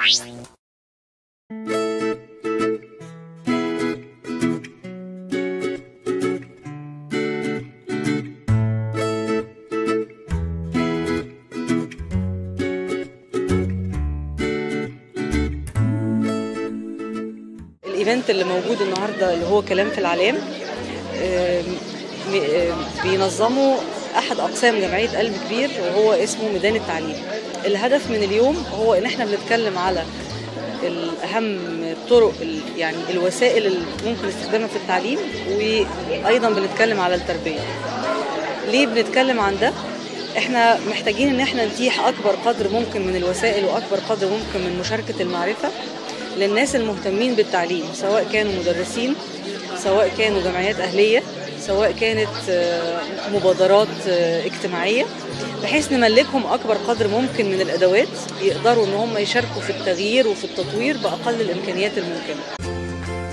الايفنت اللي موجود النهارده اللي هو كلام في العلام آم، م- آم، بينظمه احد اقسام جمعيه قلب كبير وهو اسمه ميدان التعليم الهدف من اليوم هو ان احنا بنتكلم على الاهم الطرق ال- يعني الوسائل اللي ممكن استخدامها في التعليم وايضا بنتكلم على التربيه ليه بنتكلم عن ده احنا محتاجين ان احنا نتيح اكبر قدر ممكن من الوسائل واكبر قدر ممكن من مشاركه المعرفه للناس المهتمين بالتعليم سواء كانوا مدرسين سواء كانوا جمعيات اهليه سواء كانت آه، مبادرات آه، اجتماعيه بحيث نملكهم اكبر قدر ممكن من الادوات يقدروا ان هم يشاركوا في التغيير وفي التطوير باقل الامكانيات الممكنه